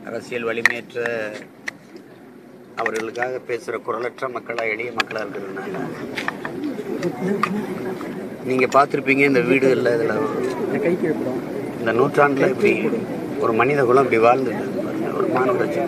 அரசியல் வலிமையற்ற அவர்களுக்காக பேசுகிற குரலற்ற மக்களாக எளிய மக்களாக இருக்கிறதுனால நீங்கள் பார்த்துருப்பீங்க இந்த வீடுகளில் இதில் இந்த நூற்றாண்டில் இப்படி ஒரு மனித குலம் இப்படி வாழ்ந்துட்டு இருக்கு பாருங்க. ஒரு மானுடச்சு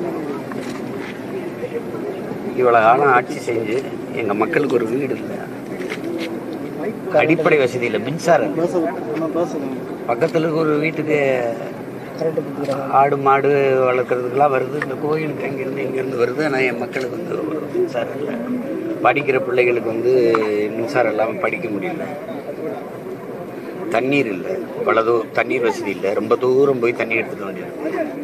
இவ்வளோ காலம் ஆட்சி செஞ்சு எங்கள் மக்களுக்கு ஒரு வீடு இல்லை அடிப்படை வசதி இல்லை மின்சாரம் பக்கத்தில் இருக்க ஒரு வீட்டுக்கு ஆடு மாடு வளர்க்குறதுக்கெல்லாம் வருது இந்த கோயிலுக்கு அங்கேருந்து இங்கேருந்து வருது ஆனால் என் மக்களுக்கு வந்து ஒரு மின்சாரம் இல்லை படிக்கிற பிள்ளைகளுக்கு வந்து மின்சாரம் இல்லாமல் படிக்க முடியல தண்ணீர் இல்லை பல தூ தண்ணீர் வசதி இல்லை ரொம்ப தூரம் போய் தண்ணி எடுத்துக்க வேண்டியது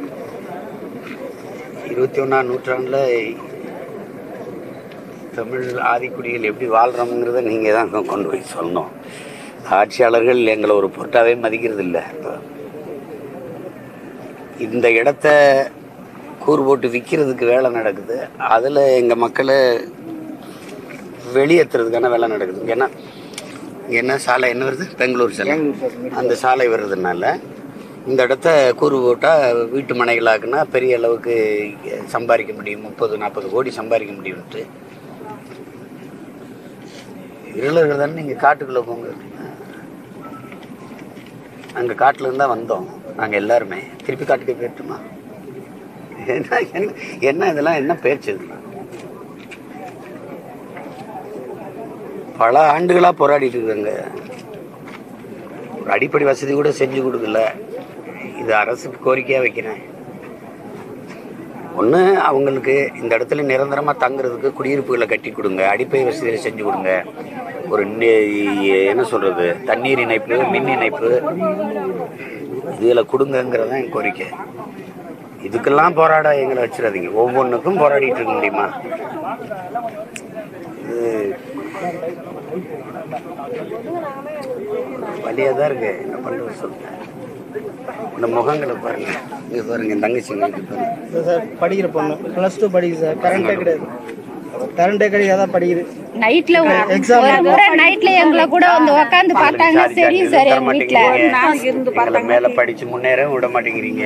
இருபத்தி ஒன்றாம் நூற்றாண்டில் தமிழ் ஆதிக்குடிகள் எப்படி வாழ்கிறோம்ங்கிறத நீங்கள் தான் கொண்டு போய் சொல்லணும் ஆட்சியாளர்கள் எங்களை ஒரு பொருட்டாவே மதிக்கிறது இல்லை இந்த இடத்த கூறு போட்டு விற்கிறதுக்கு வேலை நடக்குது அதில் எங்கள் மக்களை வெளியேற்றுறதுக்கான வேலை நடக்குது ஏன்னா இங்க என்ன சாலை என்ன வருது பெங்களூர் சாலை அந்த சாலை வர்றதுனால இந்த இடத்த கூறு போட்டால் வீட்டு மனைகளாக்குனா பெரிய அளவுக்கு சம்பாதிக்க முடியும் முப்பது நாற்பது கோடி சம்பாதிக்க முடியும்ட்டு இருளர்கள் தானே நீங்கள் காட்டுக்குள்ளே போங்க அங்கே காட்டுல இருந்து தான் வந்தோம் நாங்கள் எல்லாருமே திருப்பி காட்டுக்கு போயிட்டுமா என்ன என்ன என்ன இதெல்லாம் என்ன பேச்சு இதெல்லாம் பல ஆண்டுகளாக போராடிட்டு இருக்காங்க ஒரு அடிப்படை வசதி கூட செஞ்சு கொடுக்கல இது அரசுக்கு கோரிக்கையாக வைக்கிறேன் ஒன்று அவங்களுக்கு இந்த இடத்துல நிரந்தரமாக தங்குறதுக்கு குடியிருப்புகளை கட்டி கொடுங்க அடிப்படை வசதிகளை செஞ்சு கொடுங்க ஒரு நெ- என்ன சொல்கிறது தண்ணீர் இணைப்பு மின் இணைப்பு இதில் கொடுங்கங்கிறது தான் என் கோரிக்கை இதுக்கெல்லாம் போராட எங்களை வச்சிடாதீங்க ஒவ்வொன்றுக்கும் போராடிட்டு இருக்க முடியுமா இது வழியாக தான் இருக்கு என்ன பண்ணுறது சொல்லுங்க இந்த முகங்களை பாருங்க இங்கே பாருங்க என் தங்கச்சிங்களுக்கு பாருங்க இல்லை சார் படிக்கிற பொண்ணு ப்ளஸ் டூ படிக்குது சார் கரண்டே கிடையாது கரண்டே கிடையாது தான் படிக்குது நைட்ல ஒரு Exam ஒரு முறை நைட்ல எங்களை கூட வந்து உட்காந்து பார்த்தாங்க சாதி தெரியும் சாதி சார் தர எங்க வீட்டுல மாட்டேங்கிறீங்க. எங்களை மேல படிச்சு முன்னேற விட மாட்டேங்கிறீங்க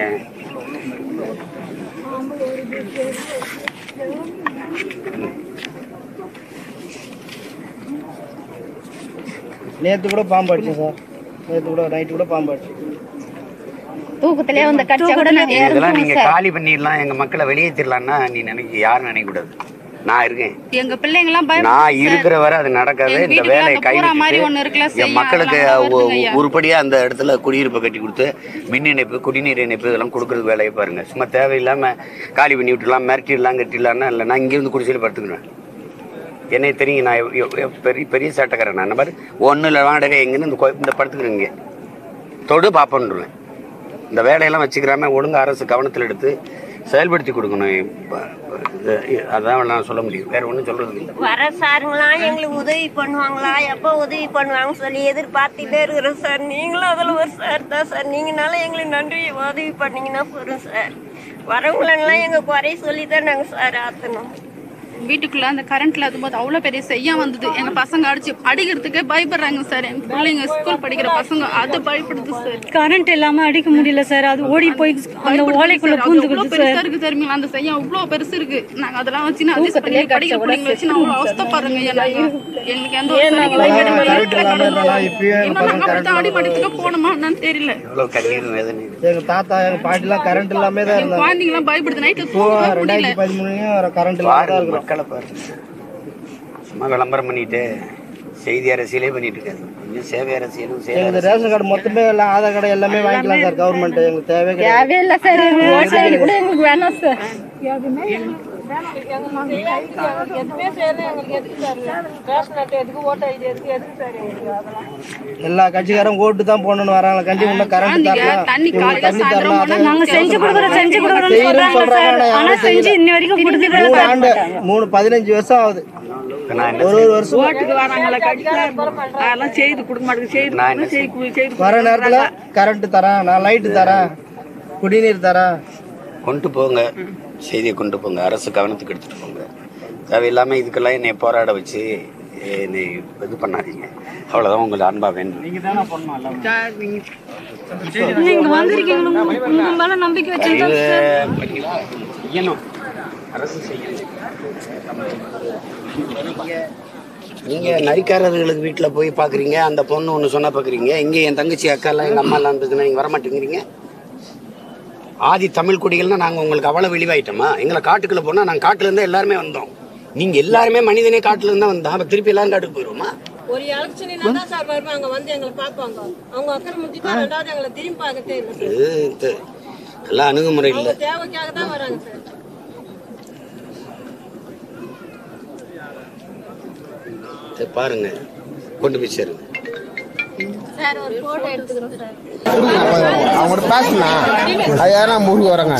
நேற்று கூட பாம்பு அடிச்சேன் சார் நேற்று கூட நைட்டு கூட பாம்பு அடிச்சேன் தூக்கத்திலே வந்து கடிச்சா கூட நாங்க இதெல்லாம் நீங்க இறந்துருவோம் சார் காலி பண்ணிடலாம் எங்க மக்களை வெளியேற்றிடலாம்னா நீ நினைக்க யாரும் நினைக்க கூடாது நான் இருக்கேன் எங்க பிள்ளைங்க எல்லாம் பயம் நான் இருக்கிற வரை அது நடக்காது எங்க இந்த வீட்டுக்கு வேலையை அந்த பூரா மாதிரி ஒண்ணு கைவிட்டு இருக்குல்ல, என் செய்யும், மக்களுக்கு அதெல்லாம் ஒ- வருதுங்க ஐயா. உருப்படியா அந்த இடத்துல குடியிருப்பை கட்டி கொடுத்து மின் இணைப்பு குடிநீர் இணைப்பு இதெல்லாம் கொடுக்கறது வேலையை பாருங்க சும்மா தேவையில்லாம காலி பண்ணி விட்டுலாம் மிரட்டிடலாம் கட்டிடலாம்னா இல்லை நான் இங்கிருந்து குடிசையில் படுத்துக்கிறேன் என்னை தெரியும் நான் எவ்- எவ்- எவ் பெரிய பெரிய சட்டக்காரன் நான் மாதிரி ஒன்றில் வாடகை எங்கன்னு இந்த கோ- இந்த படுத்துக்கிறேன் இங்கே தொடு பாப்பன்றுவேன் இந்த வேலையெல்லாம் வச்சுக்கிறாம ஒழுங்கா அரசு கவனத்தில் எடுத்து செயல்படுத்தி கொடுக்கணும் இப்ப- இது- அதான் நான் சொல்ல முடியும் வேற ஒன்றும் சொல்றது இல்லை வர சாருங்களாம் எங்களுக்கு உதவி பண்ணுவாங்களா எப்போ உதவி பண்ணுவாங்கன்னு சொல்லி எதிர்பார்த்துட்டே இருக்கிறோம் சார் நீங்களும் அதில் ஒரு சார் தான் சார் நீங்களால எங்களுக்கு நன்றி உதவி பண்ணீங்கன்னா போதும் சார் வரவங்களெல்லாம் எங்கள் குறை சொல்லி தான் நாங்கள் சார் ஆற்றணும் வீட்டுக்குள்ள அந்த கரண்ட்ல அதும்போது அவ்வளவு பெரிய செய்யா வந்தது எங்க பசங்க அடிச்சு அடிக்கிறதுக்கே பயப்படுறாங்க சார் எங்க பிள்ளைங்க ஸ்கூல் படிக்கிற பசங்க அது பயப்படுது சார் கரண்ட் இல்லாம அடிக்க முடியல சார் அது ஓடி போய் அந்த ஓலைக்குள்ள அது எவ்வளவு பூந்துக்குது பெருசா சார் இருக்கு தெரியுங்களா அந்த செய்யா அவ்வளவு பெருசு இருக்கு நாங்க அதெல்லாம் வச்சு நான் adjust பண்ணி படிக்கிற பிள்ளைங்களை வச்சு நான் அவ்வளவு அவஸ்தைப்படுறேங்க ஐயா நாங்க. எங்களுக்கு எந்த ஒரு சலுகையும் கிடைக்கல. கரண்ட் இல்லாம இருந்தா இப்பயே எங்க இன்னும் பசங்க நாங்க அப்படித்தான் அடிபடுறதுக்கு போனோமா என்னன்னு தெரியல எவ்வளோ கண்ணீர் வேதனை எங்க தாத்தா எங்க பாட்டிலாம் கரண்ட் இல்லாம தான் என் இருந்தாங்க குழந்தைங்க எல்லாம் பயப்படுது நைட்டு இப்போ தூங்கவே முடியல ரெண்டாயிரத்தி பதிமூணுலயும் கரண்ட் இல்லாம தான் பாருங்க இருக்கிறோம் மக்களை பாருங்க சும்மா விளம்பரம் பண்ணிட்டு செய்தி அரசியலே பண்ணிட்டு இருக்காது கொஞ்சம் சேவை அரசியலும் சேவை எங்களுக்கு ரேஷன் கார்டு மொத்தமே எல்லாம் ஆதார் கார்டு எல்லாமே வாங்கிக்கலாம் சார் கவர்மெண்ட் எங்களுக்கு தேவை கிடையாது தேவையே இல்லை சார் எங்க விவசாயிகள் கூட எங்களுக்கு வேணாம் சார் எல்லா கட்சிக்காரும் ஓட்டு தான் போடணும்னு வராங்க கண்டி இன்னும் கரண்ட் குழந்தைங்க தரல தண்ணி இவங்களுக்கு காலையில தண்ணி சாயந்தரம் தரல போனா நாங்க செஞ்சு கொடுக்குறோம் செஞ்சு கொடுக்குறோம்னு செய்யறோம்னு சொல்றாங்க சொல்றாங்க சார் ஆனா ஆனா யாரும் செஞ்சு செய்யல இன்ன வரைக்கும் கொடுத்துட்டு மூணு ஆண்டு மூணு பதினஞ்சு வருஷம் ஆகுது இப்ப நான் என்ன ஒரு ஒரு வருஷம் ஓட்டுக்கு வராங்களா கடிக்கலாம் அதெல்லாம் செய்து கொடுக்க மாட்டேங்குது செய்து நான் என்ன செய்து செய்து வர நேரத்துல கரண்ட் தரேன் நான் லைட் தரேன் குடிநீர் தரேன் கொண்டு போங்க செய்தியை கொண்டு போங்க அரசு கவனத்துக்கு எடுத்துட்டு போங்க தேவையில்லாம இதுக்கெல்லாம் என்னை போராட வச்சு என்னை இது பண்ணாதீங்க அவ்வளோதான் உங்களை அன்பா வேண்டும் நீங்க தானே பண்ணணும் எல்லாமே நீங்க வந்திருக்கீங்க உங்க- உங்க மேல நம்பிக்கை வச்சிருந்தா சார் பண்ணீங்களா? செய்யணும் அரசு செய்யணும் நீங்க நரிக்காரர்களுக்கு வீட்டில் போய் பார்க்குறீங்க அந்த பொண்ணு ஒன்று சொன்னா பார்க்குறீங்க இங்கே என் தங்கச்சி அக்காலாம் எங்கள் அம்மாலாம் இருந்ததுன்னா நீங்கள் வர மாட்டேங்கிறீங்க ஆதி தமிழ் குடிகள்னா நாங்கள் உங்களுக்கு அவ்வளோ வெளிவாயிட்டோமா எங்களை காட்டுக்குள்ளே போனால் நாங்கள் காட்டுல இருந்தா எல்லாருமே வந்தோம் நீங்கள் எல்லாருமே மனிதனே காட்டுல இருந்தா வந்தோம் அப்போ திருப்பி எல்லாரும் காட்டுக்கு போயிடுவோமா ஒரு எலெக்ஷன் தான் சார் வருவாங்க வந்து எங்களை பார்ப்பாங்க அவங்க அக்கறை முடிச்சுட்டு ரெண்டாவது எங்களை திரும்பி பார்க்கத்தே இல்லை சார் இது இது நல்லா அணுகுமுறை இல்லை அவங்க தேவைக்காக தான் வராங்க சார் சரி, பாருங்க கொண்டு போய் சேருங்க சார் ஒரு போட்டோ எடுத்துக்கிறோம் சார் அவங்கள்ட்ட பேசுனா அது யாரா முருகு வராங்க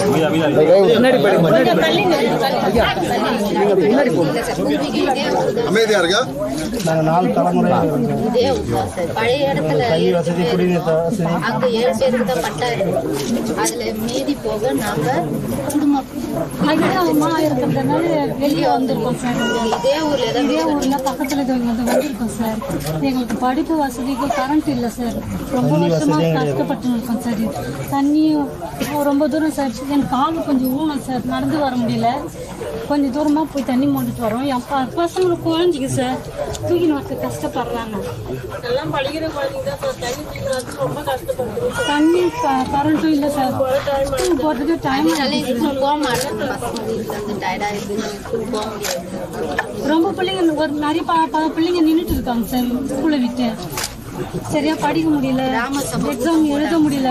அமைதியா இருக்கா நாங்க நாலு தலைமுறை இதே ஊர்தான் சார் பழைய இடத்துல கல்வி வசதி குடிநீர் த- வசதி அங்க ஏழு பேருக்கு தான் பட்டா இருக்கு அதுல மீதி போக நாங்க குடும்பம் அம்மா இருக்கிறதுனால வெளியே வந்திருக்கோம் சார் இதே ஊர்ல தான் இதே ஊர்ல பக்கத்துல இருக்கிறவங்க வந்திருக்கோம் சார் எங்களுக்கு படிப்பு வசதிக்கு கரண்ட் இல்லை சார் ரொம்ப வருஷமா கஷ்டப்பட்டு இருக்கோம் சார் தண்ணியும் ரொம்ப தூரம் சார் என் கால் கொஞ்சம் ஊனம் சார் நடந்து வர முடியல கொஞ்சம் தூரமா போய் தண்ணி மோண்டிட்டு வரோம் என் ப- பசங்களுக்கு குழந்தைங்க சார் தூக்கின்னு வரது கஷ்டப்படுறாங்க எல்லாம் படிக்கிற குழந்தைங்க தான் சார் தண்ணி தீவிரத்துக்கு ரொம்ப கஷ்டப்படுறோம் தண்ணி கரண்ட்டும் இல்லை சார் ஸ்கூல் போகிறதுக்கு டைம் ஸ்கூல் போக மாட்டாங்க பசங்க வீட்டுல இருந்து டயர்டா இருக்கு ஸ்கூல் போக முடியாது ரொம்ப பிள்ளைங்க ஒரு நிறைய ப- ப- பிள்ளைங்க நின்றுட்டு இருக்காங்க சார் ஸ்கூலை விட்டு சரியா படிக்க முடியல எக்ஸாம் எழுத முடியல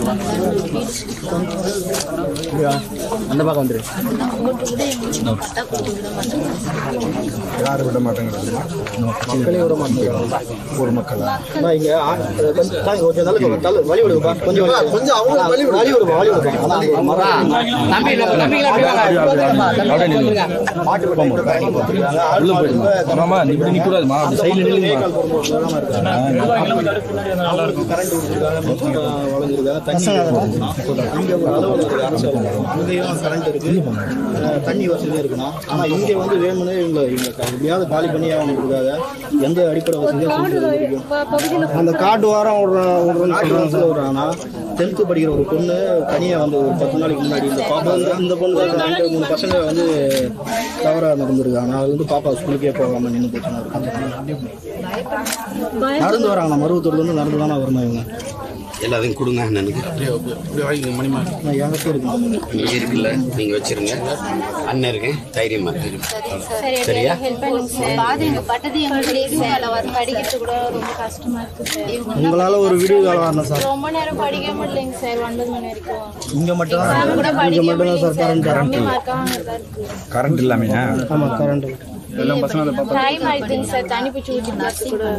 அந்த பக்கம் வந்துரு ஓட்டு கூட எங்களுக்கு பட்டா கொடுத்து விட மாட்டாங்க யாரும் விட மாட்டேங்கிறாங்க மக்களே விட மாட்டேங்கிறாங்க ஒரு மக்களா இங்க ஆ- கொஞ்சம் தாங்க, கொஞ்சம் தள்ளு, தள்ளு, வழி விடுப்பா கொஞ்சம் வழி விடு. கொஞ்சம் அவங்க வழி விடு. வழி விடுப்பா வழி விடுப்பா அதான் அங்க ஒரு மரம் உள்ள போயிடுமா மாமா நீ இப்படி நிக்கூடாதுமா அப்படி சைடுல நில்லுங்கம்மா கரண்ட் கொடுத்துருக்காங்க வளர்ந்துருக்காங்க தண்ணி இங்க ஒரு அளவு இருக்கு அரசு அலுவலகம். அங்கேயும் கரண்ட் இருக்கு அஹ் தண்ணி வசதியும் இருக்கணும் ஆனா இங்க வந்து வேணும்னே இவங்க இவங்க க- எப்படியாவது காலி பண்ணி அவங்களுக்காக எந்த அடிப்படை வசதியும் செஞ்சு கொடுக்கணும். பகுதியில் அந்த காட்டு வாரம் ஒரு ஒரு சொல்ல விடுறாங்கன்னா டென்த்து படிக்கிற ஒரு பொண்ணு தனியா வந்து ஒரு பத்து நாளைக்கு முன்னாடி இந்த பாப்பா இந்த பொண்ணு தான் ரெண்டு மூணு பசங்க வந்து தவறா நடந்திருக்காங்க அது வந்து பாப்பா ஸ்கூலுக்கே போகாம நின்று போச்சுன்னா நடந்து வராங்க மருவத்தூர்ல இருந்து நடந்து தானே வரணும் இவங்க எல்லாத்தையும் கொடுங்க அண்ணனுக்கு நான் என்கிட்ட இருக்கு இங்கே இருக்குல்ல நீங்க வச்சிருங்க அண்ணன் இருக்கேன் தைரியமா இருக்கு சரியா ஹெல்ப் பண்ணுங்க சார் பாதிங்க பட்டது எங்களுக்கு வேலை வந்து படிக்கிறது கூட ரொம்ப கஷ்டமா இருக்கு சார் இவங்க உங்களால ஒரு வீடியோ கால் வரணும் சார் ரொம்ப நேரம் படிக்க முடியலைங்க சார் ஒன்பது மணி வரைக்கும் இங்க மட்டும் நான் கூட இங்க படிக்க மட்டும் தான் சார் கரண்ட் கம்மி மார்க்காக தான் இருக்கு கரண்ட் இல்லாமையா ஆமா கரண்ட் டைம் ஆயிடுச்சுங்க சார் தண்ணி பிடிச்சி ஊற்றி கூட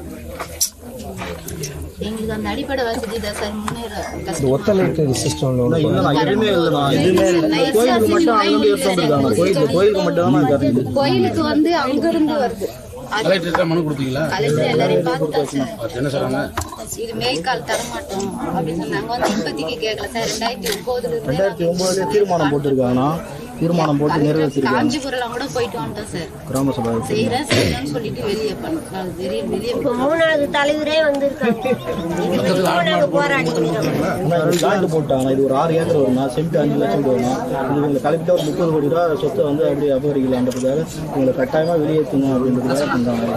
எங்களுக்கு அந்த அடிப்படை வசதி தான் சார் முன்னேற கஷ்டம் ஒத்தலைட்டு சிஸ்டம்ல இல்ல நான் எதுவுமே இல்லைண்ணா எதுவுமே இல்லை கோயிலுக்கு மட்டும் அங்கிருந்து எடுத்து வந்துருக்காங்க கோயிலுக்கு கோயிலுக்கு மட்டும் தான் கரண்ட் கோயிலுக்கு வந்து அங்க இருந்து வருது மனு கொடுத்தீங்களா கலெக்டர் எல்லாரையும் பார்த்துட்டா சார் என்ன சொல்றாங்க இது மேய்க்கால் தர மாட்டோம் அப்படின்னு சொன்னாங்க வந்து இப்போதைக்கு கேட்கல சார் ரெண்டாயிரத்தி ஒன்பதுல இருந்து ரெண்டாயிரத்தி ஒன்பதுல தீர்மானம் போட்டிருக்காங்கன்னா தீர்மானம் போட்டு நிறைவேற்றிருக்காங்க காஞ்சிபுரம் கூட போயிட்டு வந்துட்டோம் சார் கிராம சபை செய்யறேன் செய்யறேன்னு சொல்லிட்டு வெளியே பண்ணோம் வெளியே வெளியே மூணாவது தலைவரே வந்திருக்காங்க நாங்க போராடிட்டு இருக்கோம் ரெண்டு காண்டு போட்டாங்க இது ஒரு ஆறு ஏக்கர் வரும்னா சென்ட் அஞ்சு லட்சம் போகணும் இது இவங்க கலெக்டா ஒரு முப்பது கோடி ரூபா சொத்தை வந்து அப்படியே அபகரிக்கலான்றதுக்காக இவங்களை கட்டாயமா வெளியேற்றணும் அப்படின்றதுக்காக பண்றாங்க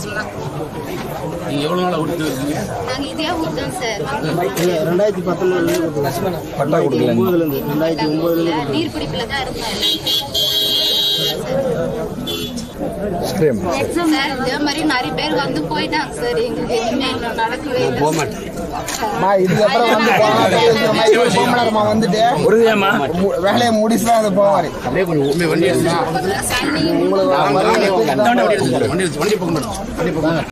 நாங்க இதே ஊர் தான் சார் இல்ல ரெண்டாயிரத்தி பத்தொன்பதுல பட்டா கொடுக்கல ஒன்பதுல இருந்து ரெண்டாயிரத்தி ஒன்பதுல இருந்து நீர் பிடிப்புல தான் இருந்தோம் ஸ்ட்ரீம் சார் இதே மாதிரி நிறைய பேர் வந்து போயிட்டாங்க சார் எங்களுக்கு எதுவுமே இன்னும் நடக்கவே இல்லை போக மாட்டேன் இதுக்கப்புறம் வந்து போகலாமா வந்துட்டு உறுதியாமா மு- வேலையை முடிச்சு தான் அது போவாரு அப்படியே கொஞ்சம் உண்மை வண்டி எடுத்துனா தண்ணி வண்டி வண்டி போக மாட்டோம் வண்டி போக மாட்டோம்